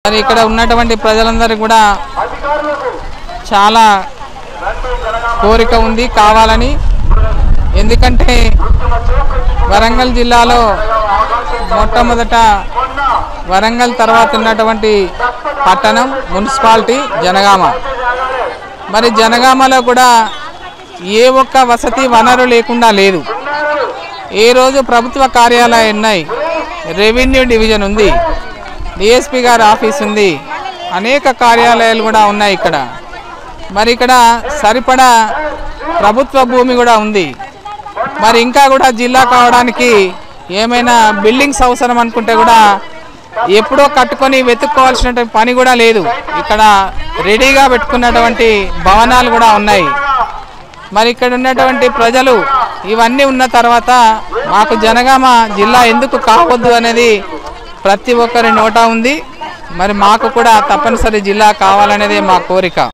మరి ఇక్కడ ఉన్నటువంటి ప్రజలందరూ కూడా చాలా కోరిక ఉంది కావాలని ఎందుకంటే వరంగల్ జిల్లాలో మొట్టమొదట వరంగల్ తర్వాత ఉన్నటువంటి పట్టణం మున్సిపాలిటీ జనగామ మరి జనగామలో కూడా ఏ ఒక్క వసతి వనరు లేకుండా లేదు ఏ రోజు ప్రభుత్వ కార్యాలయాలు ఉన్నాయి రెవెన్యూ డివిజన్ ఉంది డిఎస్పి గారి ఆఫీస్ ఉంది అనేక కార్యాలయాలు కూడా ఉన్నాయి ఇక్కడ మరి ఇక్కడ సరిపడా ప్రభుత్వ భూమి కూడా ఉంది మరి ఇంకా కూడా జిల్లా కావడానికి ఏమైనా బిల్డింగ్స్ అవసరం అనుకుంటే కూడా ఎప్పుడో కట్టుకొని వెతుక్కోవాల్సిన పని కూడా లేదు ఇక్కడ రెడీగా పెట్టుకున్నటువంటి భవనాలు కూడా ఉన్నాయి మరి ఇక్కడ ఉన్నటువంటి ప్రజలు ఇవన్నీ ఉన్న తర్వాత మాకు జనగామ జిల్లా ఎందుకు కావద్దు అనేది ప్రతి ఒక్కరి నోటా ఉంది మరి మాకు కూడా తప్పనిసరి జిల్లా కావాలనేదే మా కోరిక